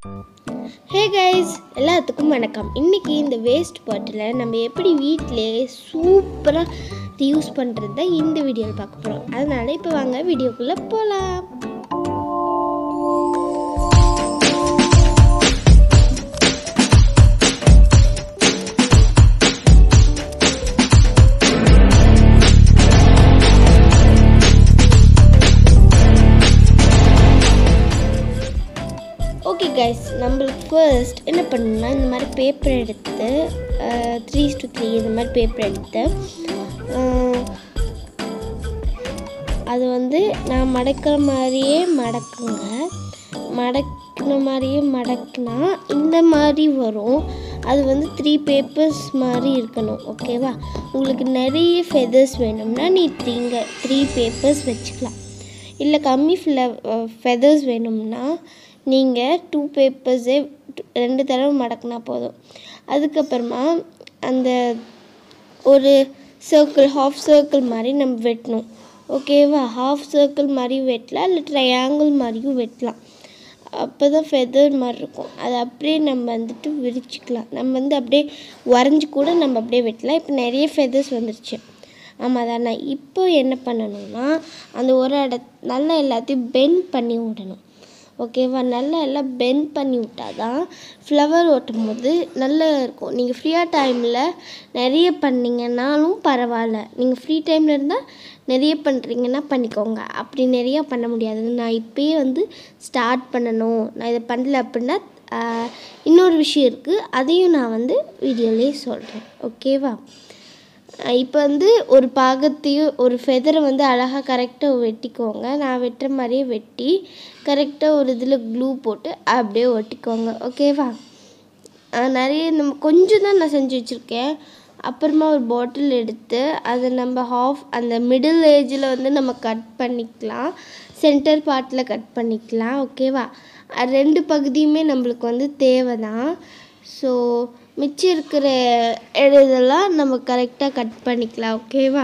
hey guys எல்லாத்துக்கும் வணக்கம் இன்றைக்கி இந்த வேஸ்ட் பாட்டிலை நம்ம எப்படி வீட்டிலே சூப்பராக யூஸ் பண்ணுறத இந்த வீடியோவில் பார்க்க போகிறோம் அதனால் இப்போ வாங்க வீடியோக்குள்ளே போகலாம் ஓகே கைஸ் நம்மளுக்கு ஃபர்ஸ்ட் என்ன பண்ணணும்னா இந்த மாதிரி பேப்பர் எடுத்து த்ரீ டு த்ரீ இந்த மாதிரி பேப்பர் எடுத்து அஹ், அது வந்து நான் மடக்கிற மாதிரியே மடக்குங்க மடக்கின மாதிரியே மடக்குனா இந்த மாதிரி வரும் அது வந்து த்ரீ பேப்பர்ஸ் மாதிரி இருக்கணும் ஓகேவா உங்களுக்கு நிறைய ஃபெதர்ஸ் வேணும்னா நீ த்ரீங்க த்ரீ பேப்பர்ஸ் வச்சுக்கலாம் இல்லை கம்மி ஃபில ஃபெதர்ஸ் வேணும்னா நீங்கள் டூ பேப்பர்ஸே ரெண்டு தடவை மடக்குனா போதும் அதுக்கப்புறமா அந்த ஒரு சர்க்கிள் ஹாஃப் சர்க்கிள் மாதிரி நம்ம வெட்டணும் ஓகேவா ஹாஃப் சர்க்கிள் மாதிரி வெட்டலாம் இல்லை ட்ரையாங்கிள் மாதிரியும் வெட்டலாம் அப்போ தான் ஃபெதர் மாதிரி இருக்கும் அதை அப்படியே நம்ம வந்துட்டு விரிச்சிக்கலாம் நம்ம வந்து அப்படியே வரைஞ்சி கூட நம்ம அப்படியே வெட்டலாம் இப்போ நிறைய ஃபெதர்ஸ் வந்துருச்சு ஆமாம் தானே இப்போ என்ன பண்ணணும்னா அந்த ஒரு இட நல்லா எல்லாத்தையும் பெண்ட் பண்ணி விடணும் ஓகேவா நல்லா எல்லாம் பெண்ட் பண்ணி விட்டால் தான் ஃப்ளவர் ஓட்டும் போது நல்லா இருக்கும் நீங்கள் ஃப்ரீயாக டைமில் நிறைய பண்ணிங்கன்னாலும் பரவாயில்ல நீங்கள் ஃப்ரீ டைமில் இருந்தால் நிறைய பண்ணுறீங்கன்னா பண்ணிக்கோங்க அப்படி நிறையா பண்ண முடியாது நான் இப்போயே வந்து ஸ்டார்ட் பண்ணணும் நான் இதை பண்ணல அப்படின்னா ஆஹ், இன்னொரு விஷயம் இருக்குது அதையும் நான் வந்து வீடியோலேயே சொல்கிறேன் ஓகேவா இப்போ வந்து ஒரு பாகத்தையும் ஒரு ஃபெதரை வந்து அழகாக கரெக்டாக வெட்டிக்கோங்க நான் வெட்டுற மாதிரியே வெட்டி கரெக்டாக ஒரு இதில் க்ளூ போட்டு அப்படியே ஒட்டிக்கோங்க ஓகேவா ஆஹ் நிறைய நம்ம கொஞ்சம் தான் நான் செஞ்சு வச்சுருக்கேன் அப்புறமா ஒரு பாட்டில் எடுத்து அதை நம்ம ஹாஃப் அந்த மிடில் ஏஜில் வந்து நம்ம கட் பண்ணிக்கலாம் சென்டர் பார்ட்டில் கட் பண்ணிக்கலாம் ஓகேவா அது ரெண்டு பகுதியுமே நம்மளுக்கு வந்து தேவை தான் ஸோ மிச்சம் இருக்கிற இதெல்லாம் நம்ம கரெக்டாக கட் பண்ணிக்கலாம் ஓகேவா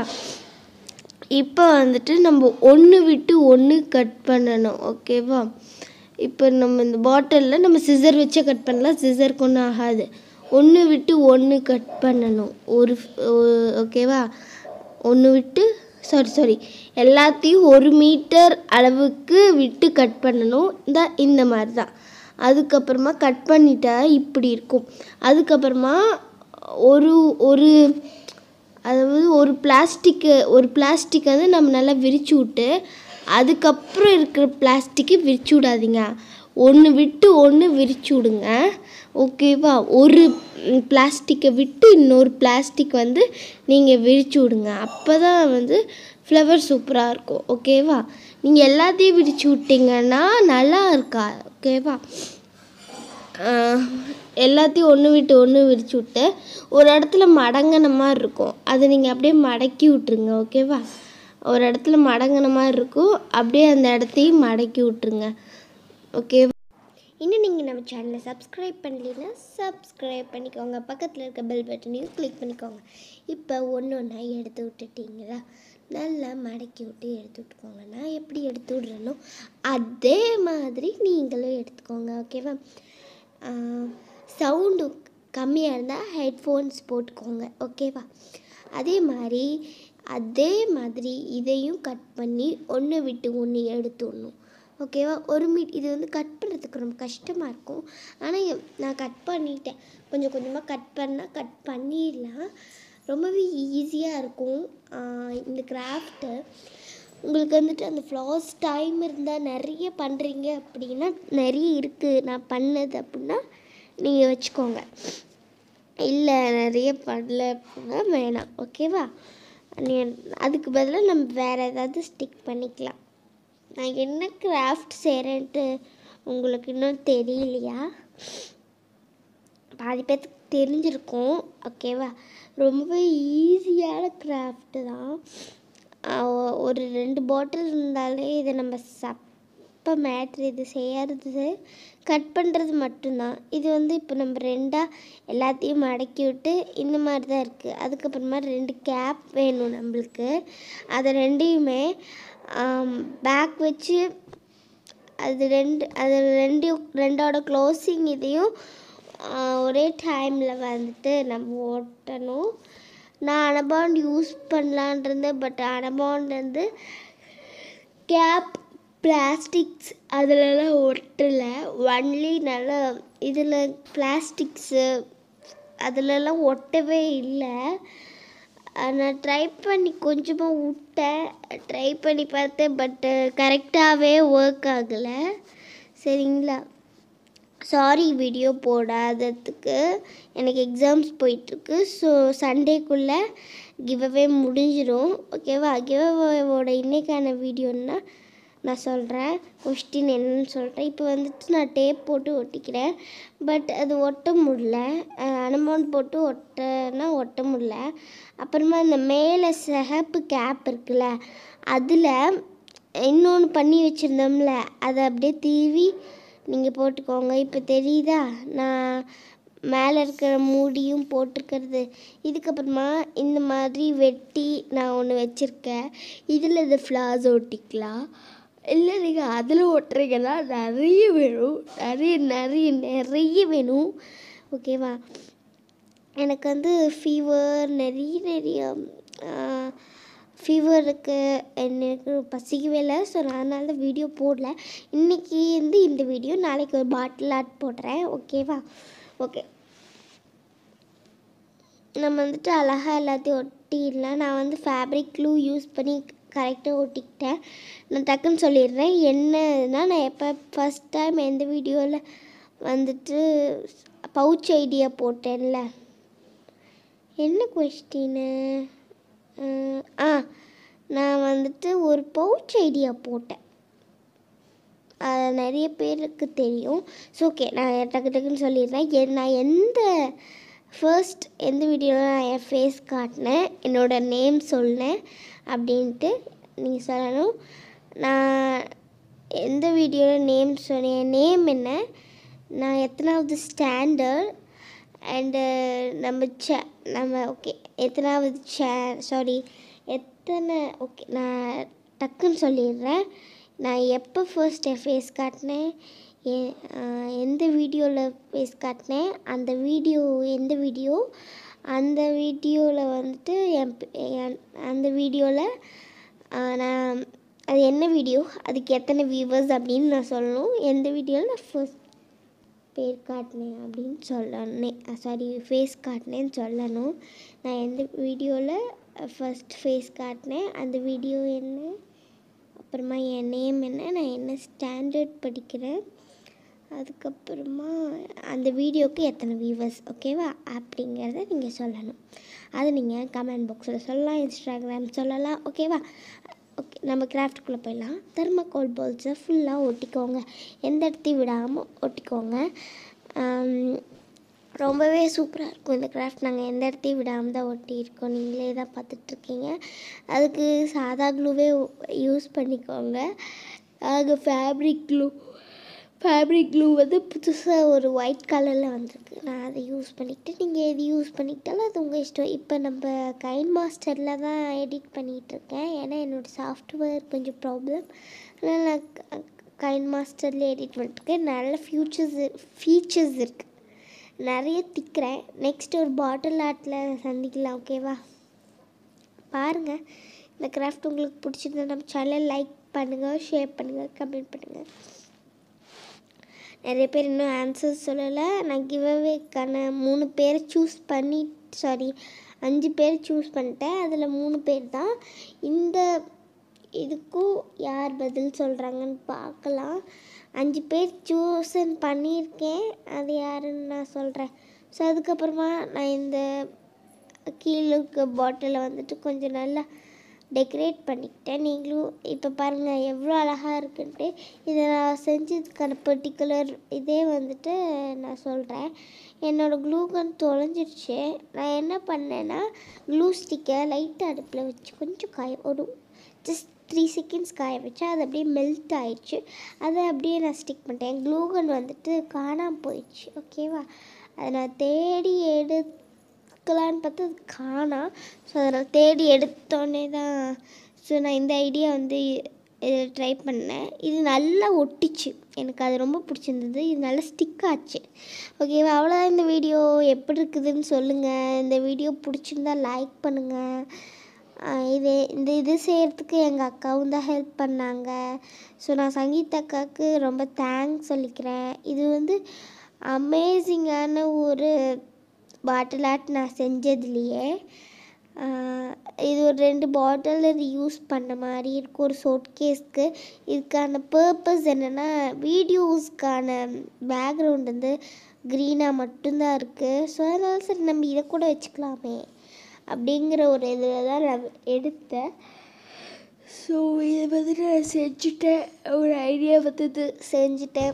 இப்போ வந்துட்டு நம்ம ஒன்று விட்டு ஒன்று கட் பண்ணணும் ஓகேவா இப்போ நம்ம இந்த பாட்டிலில் நம்ம சிசர் வச்சே கட் பண்ணலாம் சிசருக்கு ஒன்றும் ஆகாது ஒன்று விட்டு ஒன்று கட் பண்ணணும் ஒரு ஒ- ஓகேவா ஒன்று விட்டு சாரி சாரி எல்லாத்தையும் ஒரு மீட்டர் அளவுக்கு விட்டு கட் பண்ணணும் இந்த இந்த மாதிரி தான் அதுக்கப்புறமா கட் பண்ணிட்டா இப்படி இருக்கும் அதுக்கப்புறமா ஒரு ஒரு அதாவது ஒரு பிளாஸ்டிக்கு ஒரு பிளாஸ்டிக் வந்து நம்ம நல்லா விரிச்சு விட்டு அதுக்கப்புறம் இருக்கிற பிளாஸ்டிக்கு விரிச்சு விடாதீங்க ஒன்று விட்டு ஒன்று விரிச்சு விடுங்க ஓகேவா ஒரு பிளாஸ்டிக்கை விட்டு இன்னொரு பிளாஸ்டிக் வந்து நீங்கள் விரிச்சு விடுங்க அப்போ தான் வந்து ஃப்ளவர் சூப்பராக இருக்கும் ஓகேவா நீங்கள் எல்லாத்தையும் விரிச்சு விட்டீங்கன்னா நல்லா இருக்கா ஓகேவா ஆஹ் எல்லாத்தையும் ஒன்று விட்டு ஒன்று விரிச்சு விட்டு ஒரு இடத்துல மடங்கின மாதிரி இருக்கும் அதை நீங்கள் அப்படியே மடக்கி விட்ருங்க ஓகேவா ஒரு இடத்துல மடங்கின மாதிரி இருக்கும் அப்படியே அந்த இடத்தையும் மடக்கி விட்ருங்க ஓகே இன்னும் நீங்கள் நம்ம சேனலை சப்ஸ்கிரைப் பண்ணலைன்னா சப்ஸ்கிரைப் பண்ணிக்கோங்க பக்கத்தில் இருக்க பெல் பட்டனையும் கிளிக் பண்ணிக்கோங்க இப்போ ஒன்று ஒன்றா எடுத்து விட்டுட்டீங்களா நல்லா மடக்கி விட்டு எடுத்து விட்டுக்கோங்க நான் எப்படி எடுத்து விட்றேனோ அதே மாதிரி நீங்களும் எடுத்துக்கோங்க ஓகேவா சவுண்டு கம்மியாக இருந்தால் ஹெட்ஃபோன்ஸ் போட்டுக்கோங்க ஓகேவா அதே மாதிரி அதே மாதிரி இதையும் கட் பண்ணி ஒன்று விட்டு ஒன்று எடுத்து விடணும் ஓகேவா ஒரு மீட் இது வந்து கட் பண்ணுறதுக்கு ரொம்ப கஷ்டமாக இருக்கும் ஆனால் நான் கட் பண்ணிட்டேன் கொஞ்சம் கொஞ்சமாக கட் பண்ணால் கட் பண்ணிடலாம் ரொம்பவே ஈஸியாக இருக்கும் ஆஹ் இந்த கிராஃப்ட்டு உங்களுக்கு வந்துட்டு அந்த ஃப்ளாஸ் டைம் இருந்தால் நிறைய பண்ணுறீங்க அப்படின்னா நிறைய இருக்குது நான் பண்ணது அப்படின்னா நீங்கள் வச்சுக்கோங்க இல்லை நிறைய பண்ணல அப்படின்னா வேணாம் ஓகேவா நீ அதுக்கு பதிலாக நம்ம வேறு ஏதாவது ஸ்டிக் பண்ணிக்கலாம் நான் என்ன கிராஃப்ட் செய்கிறேன்ட்டு உங்களுக்கு இன்னும் தெரியலையா பாதி பேர்த்துக்கு தெரிஞ்சிருக்கும் ஓகேவா ரொம்ப ஈஸியான கிராஃப்ட்டு தான் ஆஹ் ஒரு ரெண்டு பாட்டில் இருந்தாலே இதை நம்ம சப்ப மேட்ரு இது செய்யறது கட் பண்ணுறது மட்டும்தான் இது வந்து இப்போ நம்ம ரெண்டாக எல்லாத்தையும் மடக்கி விட்டு இந்த மாதிரி தான் இருக்குது அதுக்கப்புறமா ரெண்டு கேப் வேணும் நம்மளுக்கு அதை ரெண்டையுமே பேக் வச்சு அது ரெண்டு அது ரெண்டு ரெண்டோட க்ளோசிங் இதையும் ஆஹ், ஒரே டைமில் வந்துட்டு நம்ம ஒட்டணும் நான் அனபாண்ட் யூஸ் பண்ணலான் இருந்தேன் பட் அனபாண்ட் வந்து கேப் பிளாஸ்டிக்ஸ் அதிலலாம் ஒட்டலை ஒன்லி நல்லா இதில் பிளாஸ்டிக்ஸு அதிலலாம் ஒட்டவே இல்லை அஹ் நான் ட்ரை பண்ணி கொஞ்சமாக விட்டேன் ட்ரை பண்ணி பார்த்தேன் பட்டு கரெக்டாகவே ஒர்க் ஆகலை சரிங்களா சாரி வீடியோ போடாததுக்கு எனக்கு எக்ஸாம்ஸ் போயிட்டுருக்கு ஸோ சண்டேக்குள்ளே கிவ்அவே முடிஞ்சிடும் ஓகேவா கிவ்அவேவோட இன்னைக்கான வீடியோன்னா நான் சொல்கிறேன் கொஸ்டின் என்னன்னு சொல்கிறேன் இப்போ வந்துட்டு நான் டேப் போட்டு ஒட்டிக்கிறேன் பட் அது ஒட்ட முடியல அனுமௌண்ட் போட்டு ஒட்டனா ஒட்ட முடியல அப்புறமா இந்த மேலே சிகப்பு கேப் இருக்குல்ல அதில் இன்னொன்று பண்ணி வச்சுருந்தோம்ல அதை அப்படியே தீவி நீங்கள் போட்டுக்கோங்க இப்போ தெரியுதா நான் மேலே இருக்கிற மூடியும் போட்டிருக்கிறது இதுக்கப்புறமா இந்த மாதிரி வெட்டி நான் ஒன்று வச்சுருக்கேன் இதில் இந்த ஃப்ளார்ஸ் ஒட்டிக்கலாம் இல்லை நீங்கள் அதில் ஒட்டுறீங்கன்னா நிறைய வேணும் நிறைய நிறைய நிறைய வேணும் ஓகேவா எனக்கு வந்து ஃபீவர் நிறைய நிறைய ஃபீவர் இருக்குது எனக்கு பசிக்கவே இல்லை ஸோ நான் அதனால தான் வீடியோ போடல இன்றைக்கி வந்து இந்த வீடியோ நாளைக்கு ஒரு பாட்டில் ஆர்ட் போடுறேன் ஓகேவா ஓகே நம்ம வந்துட்டு அழகாக எல்லாத்தையும் ஒட்டிடலாம் நான் வந்து ஃபேப்ரிக் க்ளூ யூஸ் பண்ணி கரெக்டாக ஒட்டிக்கிட்டேன் நான் டக்குன்னு சொல்லிடுறேன் என்னன்னா நான் எப்போ ஃபஸ்ட் டைம் எந்த வீடியோவில் வந்துட்டு பவுச் ஐடியா போட்டேன்ல என்ன கொஸ்டின்னு ஆ நான் வந்துட்டு ஒரு பவுச் ஐடியா போட்டேன் அது நிறைய பேருக்கு தெரியும் ஸோ ஓகே நான் டக்கு டக்குன்னு சொல்லிடுறேன் எ- நான் எந்த ஃபர்ஸ்ட் எந்த வீடியோவில் நான் என் ஃபேஸ் காட்டினேன் என்னோட நேம் சொன்னேன் அப்படின்ட்டு நீங்கள் சொல்லணும் நான் எந்த வீடியோவில் நேம் சொன்னேன் என் நேம் என்ன நான் எத்தனாவது ஸ்டாண்டர்ட் அண்டு நம்ம சே நம்ம ஓகே எத்தனாவது சே சாரி எத்தனை ஓகே நான் டக்குன்னு சொல்லிடுறேன் நான் எப்போ ஃபர்ஸ்ட் என் ஃபேஸ் காட்டினேன் எ- ஆஹ் எந்த வீடியோவில் ஃபேஸ் காட்டினேன் அந்த வீடியோ எந்த வீடியோ அந்த வீடியோவில் வந்துட்டு என் பே- என் அந்த வீடியோவில் நான் அது என்ன வீடியோ அதுக்கு எத்தனை வியூவர்ஸ் அப்படின்னு நான் சொல்லணும் எந்த வீடியோவில் நான் ஃபர்ஸ்ட் பேர் காட்டினேன் அப்படின்னு சொல்லணும் சாரி ஃபேஸ் காட்டினேன்னு சொல்லணும் நான் எந்த வீடியோவில் ஃபர்ஸ்ட் ஃபேஸ் காட்டினேன் அந்த வீடியோ என்ன அப்புறமா என் நேம் என்ன நான் என்ன ஸ்டாண்டர்ட் படிக்கிறேன் அதுக்கப்புறமா அந்த வீடியோக்கு எத்தனை வியூவர்ஸ் ஓகேவா அப்படிங்கிறத நீங்கள் சொல்லணும் அது நீங்கள் கமெண்ட் பாக்ஸில் சொல்லலாம் இன்ஸ்டாகிராம் சொல்லலாம் ஓகேவா ஓகே நம்ம கிராஃப்ட்டுக்குள்ளே போயிடலாம் தெர்மக்கோல் பால்ஸை ஃபுல்லாக ஒட்டிக்கோங்க எந்த இடத்தையும் விடாமல் ஒட்டிக்கோங்க ஆம், ரொம்பவே சூப்பராக இருக்கும் இந்த கிராஃப்ட் நாங்கள் எந்த இடத்தையும் விடாமல் தான் ஒட்டியிருக்கோம் நீங்களே தான் பார்த்துட்ருக்கீங்க அதுக்கு சாதா க்ளூவே யூஸ் பண்ணிக்கோங்க அது ஃபேப்ரிக் க்ளூ ஃபேப்ரிக் க்ளூ வந்து புதுசாக ஒரு ஒயிட் கலரில் வந்திருக்கு நான் அதை யூஸ் பண்ணிக்கிட்டு நீங்கள் எது யூஸ் பண்ணிக்கிட்டாலும் அது உங்கள் இஷ்டம் இப்போ நம்ம கைன் மாஸ்டரில் தான் எடிட் பண்ணிகிட்ருக்கேன் ஏன்னா என்னோடய சாஃப்ட்வேர் கொஞ்சம் ப்ராப்ளம் அதனால் நான் கைன் மாஸ்டரில் எடிட் பண்ணிட்டுருக்கேன் நல்ல ஃபியூச்சர்ஸ் ஃபீச்சர்ஸ் இருக்குது நிறைய திக்கிறேன் நெக்ஸ்ட் ஒரு பாட்டில் ஆர்ட்டில் சந்திக்கலாம் ஓகேவா பாருங்கள் இந்த கிராஃப்ட் உங்களுக்கு பிடிச்சிருந்தா நம்ம சேனலை லைக் பண்ணுங்கள் ஷேர் பண்ணுங்கள் கமெண்ட் பண்ணுங்கள் நிறைய பேர் இன்னும் ஆன்சர்ஸ் சொல்லலை நான் கிவ்அவேக்கான மூணு பேரை சூஸ் பண்ணி சாரி அஞ்சு பேர் சூஸ் பண்ணிட்டேன் அதில் மூணு பேர் தான் இந்த இதுக்கும் யார் பதில் சொல்கிறாங்கன்னு பார்க்கலாம் அஞ்சு பேர் சூஸன் பண்ணியிருக்கேன் அது யாருன்னு நான் சொல்கிறேன் ஸோ அதுக்கப்புறமா நான் இந்த கீழே இருக்க பாட்டிலை வந்துட்டு கொஞ்சம் நல்லா டெக்கரேட் பண்ணிக்கிட்டேன் நீங்களும் இப்போ பாருங்கள் எவ்வளோ அழகாக இருக்குன்ட்டு இதை நான் செஞ்சதுக்கான பர்டிகுலர் இதே வந்துட்டு நான் சொல்கிறேன் என்னோடய க்ளூ கன் தொலைஞ்சிருச்சு நான் என்ன பண்ணேன்னா க்ளூ ஸ்டிக்கை லைட்டாக அடுப்பில் வச்சு கொஞ்சம் காய ஒரு ஜஸ்ட் த்ரீ செகண்ட்ஸ் காய வச்சு அது அப்படியே மெல்ட் ஆயிடுச்சு அதை அப்படியே நான் ஸ்டிக் பண்ணிட்டேன் க்ளூ கன் வந்துட்டு காணாமல் போயிடுச்சு ஓகேவா அதை நான் தேடி எடுக்கலான்னு பார்த்து அது காணாம் ஸோ அதை நான் தேடி எடுத்தோடனே தான் ஸோ நான் இந்த ஐடியா வந்து இது ட்ரை பண்ணேன் இது நல்லா ஒட்டிச்சு எனக்கு அது ரொம்ப பிடிச்சிருந்தது இது நல்லா ஸ்டிக் ஆச்சு ஓகேவா அவ்வளோதான் இந்த வீடியோ எப்படி இருக்குதுன்னு சொல்லுங்கள் இந்த வீடியோ பிடிச்சிருந்தா லைக் பண்ணுங்கள் ஆஹ் இது இந்த இது செய்கிறதுக்கு எங்கள் அக்காவும் தான் ஹெல்ப் பண்ணாங்க ஸோ நான் சங்கீதா அக்காவுக்கு ரொம்ப தேங்க்ஸ் சொல்லிக்கிறேன் இது வந்து அமேசிங்கான ஒரு பாட்டில் ஆர்ட் நான் செஞ்சதுலேயே ஆஹ் இது ஒரு ரெண்டு பாட்டில் யூஸ் பண்ண மாதிரி இருக்கும் ஒரு சோட் கேஸ்க்கு இதுக்கான பர்பஸ் என்னென்னா வீடியோஸ்க்கான பேக்ரவுண்ட் வந்து க்ரீனாக மட்டும்தான் இருக்குது ஸோ அதனால சரி நம்ம இதை கூட வச்சுக்கலாமே அப்படிங்கிற ஒரு இதில் தான் நான் எடுத்தேன் ஸோ இதை வந்துட்டு நான் செஞ்சுட்டேன் ஒரு ஐடியா வந்தது செஞ்சுட்டேன்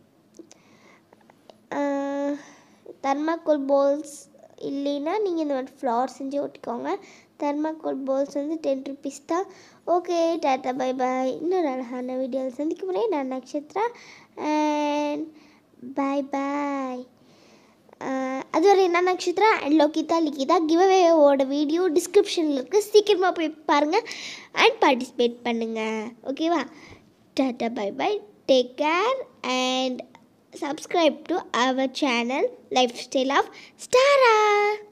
தர்மாக்கோல் பால்ஸ் இல்லைன்னா நீங்கள் இந்த மாதிரி ஃப்ளவர் செஞ்சு ஒட்டிக்கோங்க தர்மாக்கோல் பால்ஸ் வந்து டென் ருபீஸ் தான் ஓகே டாட்டா பை பாய் இன்னொரு அழகான வீடியோவில் சந்திக்க முறையே நான் நக்ஷத்ரா அண்ட் பாய் பாய் அதுவரை என்ன நக்ஷத்ரா அண்ட் லோகிதா லிகிதா கிவ்அவேவோட வீடியோ டிஸ்கிரிப்ஷனில் இருக்குது சீக்கிரமாக போய் பாருங்கள் அண்ட் பார்ட்டிசிபேட் பண்ணுங்கள் ஓகேவா tata bye bye take care and subscribe to our channel lifestyle of stara